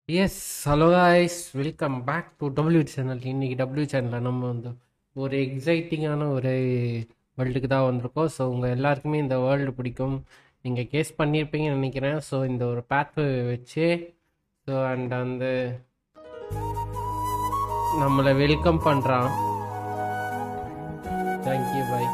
S hello guys welcome back to W channel இன்னைக்கு W சேனலில் நம்ம வந்து ஒரு எக்ஸைட்டிங்கான ஒரு வேர்ல்டுக்கு தான் வந்திருக்கோம் ஸோ உங்கள் எல்லாருக்குமே இந்த வேர்ல்டு பிடிக்கும் நீங்கள் கேஸ் பண்ணியிருப்பீங்கன்னு நினைக்கிறேன் ஸோ இந்த ஒரு பேத்து வச்சு ஸோ அண்ட் அந்த நம்மளை வெல்கம் பண்ணுறான் தேங்க்யூ பாய்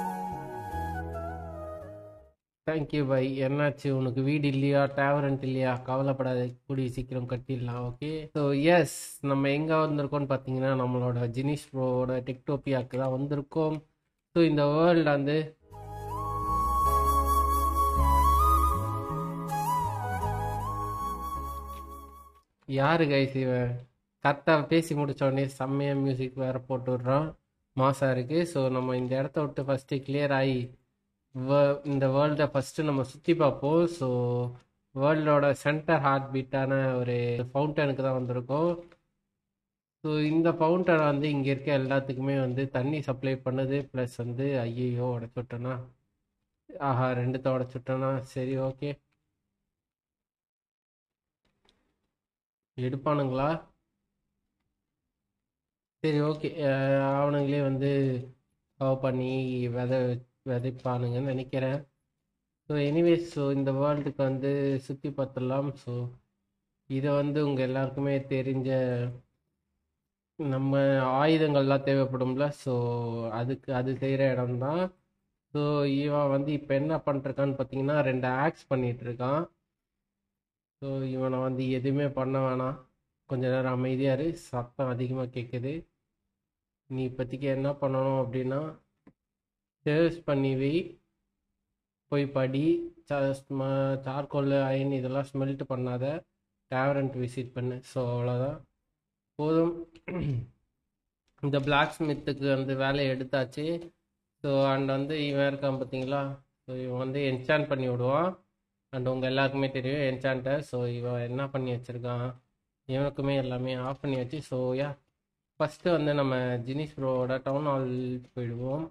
தேங்க்யூ பாய் என்னாச்சு உனக்கு வீடு இல்லையா டேவரண்ட் இல்லையா கவலைப்படாத கூடிய சீக்கிரம் கட்டிடலாம் ஓகே ஸோ எஸ் நம்ம எங்கே வந்திருக்கோம்னு பார்த்தீங்கன்னா நம்மளோட ஜினிஸ் ப்ரோவோட டெக்டோப்பியாவுக்கு தான் வந்திருக்கோம் ஸோ இந்த வேர்ல்டு வந்து யாரு கைஸ் இவன் கரெக்டாக பேசி முடிச்ச உடனே செம்மையாக மியூசிக் வேறு போட்டு விட்றான் மாசாக இருக்குது ஸோ நம்ம இந்த இடத்த விட்டு ஃபஸ்ட்டு கிளியர் ஆகி வே- இந்த வேர்ல்டை ஃபஸ்ட்டு நம்ம சுற்றி பார்ப்போம் ஸோ வேர்ல்டோட சென்டர் ஹார்ட் பீட்டான ஒரு ஃபவுண்டனுக்கு தான் வந்திருக்கோம் ஸோ இந்த ஃபவுண்டன் வந்து இங்கே இருக்க எல்லாத்துக்குமே வந்து தண்ணி சப்ளை பண்ணுது ப்ளஸ் வந்து ஐயையோ உடச்சு விட்டோன்னா ஆஹா ரெண்டுத்த உடச்சு விட்டோன்னா சரி ஓகே எடுப்பானுங்களா சரி ஓகே அவனுங்களே வந்து கவ் பண்ணி விதை விதைப்பானுங்கன்னு நினைக்கிறேன் ஸோ எனிவேஸ் ஸோ இந்த வேர்ல்டுக்கு வந்து சுற்றி பார்த்துடலாம் ஸோ இதை வந்து உங்கள் எல்லாருக்குமே தெரிஞ்ச நம்ம ஆயுதங்கள்லாம் தேவைப்படும்ல ஸோ அதுக்கு அது செய்கிற இடம்தான் ஸோ இவன் வந்து இப்போ என்ன பண்ணிருக்கான்னு பார்த்தீங்கன்னா ரெண்டு ஆக்ஸ் பண்ணிட்டு இருக்கான் ஸோ இவனை வந்து எதுவுமே பண்ண வேணாம் கொஞ்ச நேரம் அமைதியாக இரு சத்தம் அதிகமாக கேட்குது நீ இப்போதைக்கு என்ன பண்ணணும் அப்படின்னா சேவ்ஸ் பண்ணி வை போய் படி சார்கோல் அயன் இதெல்லாம் ஸ்மெல்ட் பண்ணாத டேவரண்ட் விசிட் பண்ணு ஸோ அவ்வளோதான் போதும் இந்த பிளாக் ஸ்மித்துக்கு வந்து வேலையை எடுத்தாச்சு ஸோ அண்ட் வந்து இவன் இருக்கான் பார்த்தீங்களா ஸோ இவன் வந்து என்சான் பண்ணி விடுவான் அண்ட் உங்கள் எல்லாருக்குமே தெரியும் என்சான்ட்டர் ஸோ இவன் என்ன பண்ணி வச்சுருக்கான் இவனுக்குமே எல்லாமே ஆஃப் பண்ணியாச்சு ஸோ யா ஃபஸ்ட்டு வந்து நம்ம ஜினிஸ் ப்ரோவோட டவுன் ஹால் போயிடுவோம்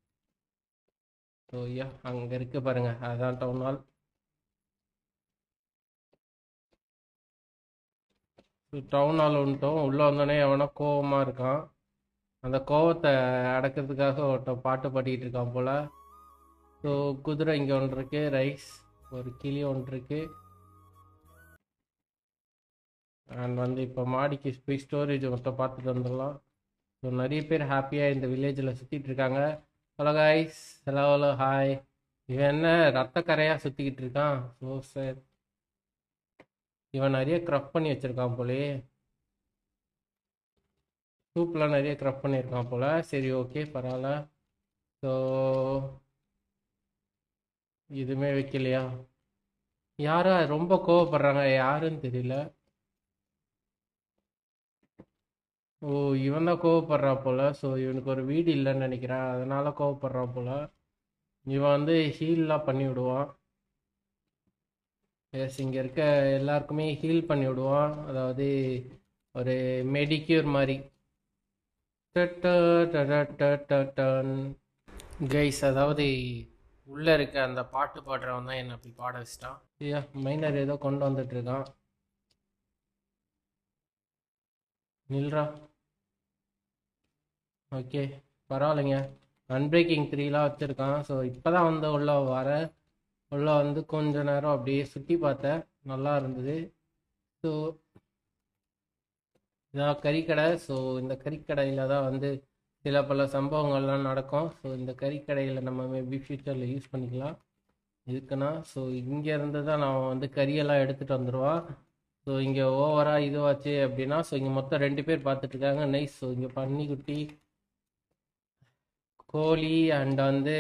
ஸோ யா அங்கே இருக்கு பாருங்க அதான் டவுன் ஹால் டவுன் ஹால் வந்துட்டோம் உள்ளே வந்தோடனே எவனோ கோவமாக இருக்கான் அந்த கோவத்தை அடக்கிறதுக்காக ஒருத்தன் பாட்டு பாடிக்கிட்டு இருக்கான் போல் ஸோ குதிரை இங்கே ஒன்று இருக்கு ரைஸ் ஒரு கிளி ஒன்று இருக்கு அண்ட் வந்து இப்போ மாடிக்கு போய் ஸ்டோரேஜ் மொத்தம் பார்த்துட்டு வந்துடலாம் ஸோ நிறைய பேர் ஹாப்பியாக இந்த வில்லேஜில் சுற்றிட்டு இருக்காங்க hello guys hello hello hi இவன் என்ன ரத்த கரையாக சுற்றிக்கிட்டு இருக்கான் ஸோ சார் இவன் நிறைய க்ரஃப் பண்ணி வச்சுருக்கான் போலே சூப்லாம் நிறைய க்ரஃப் பண்ணியிருக்கான் போல சரி ஓகே பரவாயில்ல ஸோ இதுவுமே வைக்கலையா யாரா ரொம்ப கோவப்படுறாங்க யாருன்னு தெரியல ஓ இவன் தான் கோவப்படுறா போல ஸோ இவனுக்கு ஒரு வீடு இல்லைன்னு நினைக்கிறேன் அதனால கோவப்படுறா போல இவன் வந்து ஹீல்லாம் பண்ணி விடுவான் எஸ் இங்கே இருக்க எல்லாருக்குமே ஹீல் பண்ணி விடுவான் அதாவது ஒரு மெடிக்யூர் மாதிரி கைஸ் அதாவது உள்ளே இருக்க அந்த பாட்டு பாடுறவன் தான் என்னை அப்படி பாட வச்சிட்டான் ஐயா மைனர் ஏதோ கொண்டு வந்துட்டு இருக்கான் நில்றா ஓகே பரவாயில்லைங்க அன்பிரேக்கிங் த்ரீலாம் வச்சுருக்கான் ஸோ இப்போ தான் வந்து உள்ளே வர உள்ளே வந்து கொஞ்ச நேரம் அப்படியே சுற்றி பார்த்தேன் நல்லா இருந்தது ஸோ இதான் கறிக்கடை ஸோ இந்த கறிக்கடையில் தான் வந்து சில பல சம்பவங்கள்லாம் நடக்கும் ஸோ இந்த கறிக்கடையில் நம்ம மேபி ஃப்யூச்சரில் யூஸ் பண்ணிக்கலாம் இதுக்குன்னா ஸோ இங்கேருந்து தான் நான் வந்து கறியெல்லாம் எடுத்துகிட்டு வந்துடுவான் ஸோ இங்கே ஓவராக இதுவாச்சு அப்படின்னா ஸோ இங்கே மொத்தம் ரெண்டு பேர் பார்த்துட்டு இருக்காங்க நைஸ் ஸோ இங்கே பன்னிக்குட்டி கோழி அண்ட் வந்து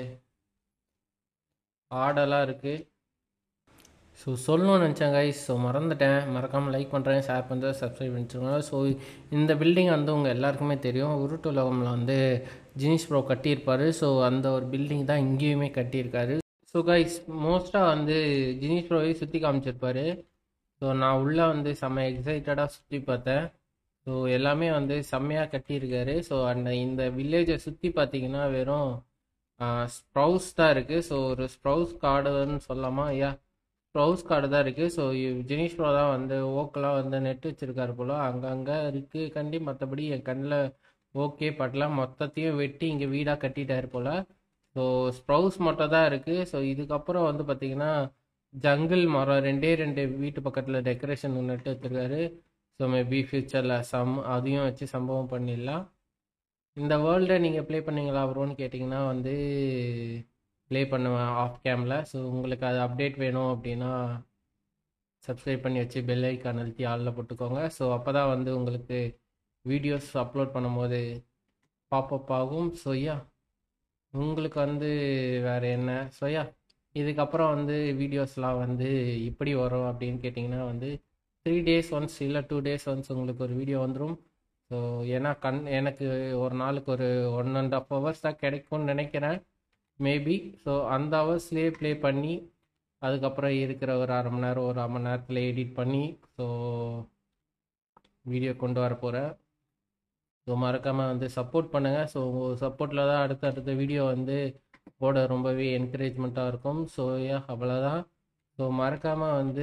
ஆடெல்லாம் இருக்குது ஸோ சொல்லணும்னு நினச்சேன் கைஸ் ஸோ மறந்துட்டேன் மறக்காமல் லைக் பண்ணுறேன் ஷேர் பண்ணுறேன் சப்ஸ்கிரைப் பண்ணிச்சுருங்க ஸோ இந்த பில்டிங் வந்து உங்கள் எல்லாருக்குமே தெரியும் உருட்டு உலகமில் வந்து ஜீனிஸ் ப்ரோ கட்டியிருப்பார் ஸோ அந்த ஒரு பில்டிங் தான் இங்கேயுமே கட்டியிருக்காரு ஸோ கைஸ் மோஸ்ட்டாக வந்து ஜீனிஸ் ப்ரோவே சுற்றி காமிச்சிருப்பாரு ஸோ நான் உள்ளே வந்து செம்ம எக்ஸைட்டடாக சுற்றி பார்த்தேன் ஸோ எல்லாமே வந்து செம்மையாக கட்டியிருக்காரு ஸோ அந்த இந்த வில்லேஜை சுற்றி பார்த்தீங்கன்னா வெறும் ஸ்ப்ரவுஸ் தான் இருக்குது ஸோ ஒரு ஸ்ப்ரவுஸ் காடுன்னு சொல்லலாமா ஐயா ப்ரௌஸ் கார்டு தான் இருக்குது ஸோ ஜெனிஷ் ப்ரோ தான் வந்து ஓக்கெலாம் வந்து நெட் வச்சுருக்காரு போல் அங்கங்கே இருக்குது கண்டி மற்றபடி என் கண்ணில் ஓகே படலாம் மொத்தத்தையும் வெட்டி இங்கே வீடாக கட்டிட்டாரு போல் ஸோ ஸ்ப்ரவுஸ் மட்டும் தான் இருக்குது ஸோ இதுக்கப்புறம் வந்து பார்த்திங்கன்னா ஜங்கிள் மரம் ரெண்டே ரெண்டு வீட்டு பக்கத்தில் டெக்கரேஷன் நட்டு வச்சுருக்காரு ஸோ மேபி ஃப்யூச்சரில் சம் அதையும் வச்சு சம்பவம் பண்ணிடலாம் இந்த வேர்ல்டை நீங்கள் ப்ளே பண்ணீங்களா ப்ரோன்னு கேட்டிங்கன்னா வந்து ப்ளே பண்ணுவேன் ஆஃப் கேமில் ஸோ உங்களுக்கு அது அப்டேட் வேணும் அப்படின்னா சப்ஸ்கிரைப் பண்ணி வச்சு பெல் ஐக்கான் அழுத்தி ஆளில் போட்டுக்கோங்க ஸோ அப்போ தான் வந்து உங்களுக்கு வீடியோஸ் அப்லோட் பண்ணும்போது பாப்பப் ஆகும் ஸோ யா உங்களுக்கு வந்து வேறு என்ன ஸோ யா இதுக்கப்புறம் வந்து வீடியோஸ்லாம் வந்து இப்படி வரும் அப்படின்னு கேட்டிங்கன்னா வந்து த்ரீ டேஸ் ஒன்ஸ் இல்லை டூ டேஸ் ஒன்ஸ் உங்களுக்கு ஒரு வீடியோ வந்துடும் ஸோ ஏன்னா கண் எனக்கு ஒரு நாளுக்கு ஒரு ஒன் அண்ட் ஆஃப் ஹவர்ஸ் தான் கிடைக்கும்னு நினைக்கிறேன் மேபி ஸோ அந்த ஹவர்ஸ்லேயே ப்ளே பண்ணி அதுக்கப்புறம் இருக்கிற ஒரு அரை மணி நேரம் ஒரு அரை மணி நேரத்தில் எடிட் பண்ணி ஸோ வீடியோ கொண்டு வர போகிறேன் ஸோ மறக்காமல் வந்து சப்போர்ட் பண்ணுங்கள் ஸோ உங்கள் சப்போர்ட்டில் தான் அடுத்த அடுத்த வீடியோ வந்து போட ரொம்பவே என்கரேஜ்மெண்ட்டாக இருக்கும் ஸோ யா அவ்வளோதான் ஸோ மறக்காமல் வந்து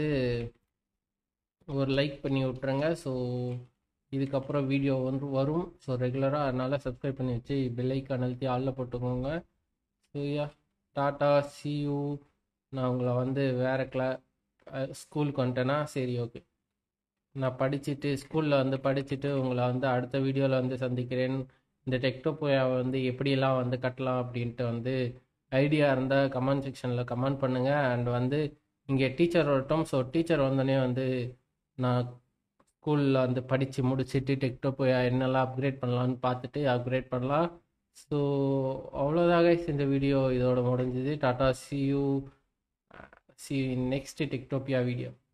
ஒரு லைக் பண்ணி விட்ருங்க ஸோ இதுக்கப்புறம் வீடியோ வந்து வரும் ஸோ ரெகுலராக அதனால் சப்ஸ்கிரைப் பண்ணி வச்சு பெல் ஐக்கான் அழுத்தி ஆளில் போட்டுக்கோங்க ஸோ யா டாட்டா சியூ நான் உங்களை வந்து வேறு கிளா ஸ்கூலுக்கு வந்துட்டேன்னா சரி ஓகே நான் படிச்சுட்டு ஸ்கூலில் வந்து படிச்சுட்டு உங்களை வந்து அடுத்த வீடியோவில் வந்து சந்திக்கிறேன் இந்த டெக்டோபோயாவை வந்து எப்படியெல்லாம் வந்து கட்டலாம் அப்படின்ட்டு வந்து ஐடியா இருந்தால் கமெண்ட் செக்ஷனில் கமெண்ட் பண்ணுங்கள் அண்ட் வந்து இங்கே டீச்சர் வரட்டும் ஸோ டீச்சர் வந்தோடனே வந்து நான் ஸ்கூலில் வந்து படித்து முடிச்சுட்டு டெக்டோபோயா என்னெல்லாம் அப்கிரேட் பண்ணலான்னு பார்த்துட்டு அப்கிரேட் பண்ணலாம் ஸோ அவ்வளோதாக இந்த வீடியோ இதோட முடிஞ்சது டாட்டா see you see next Techtopia video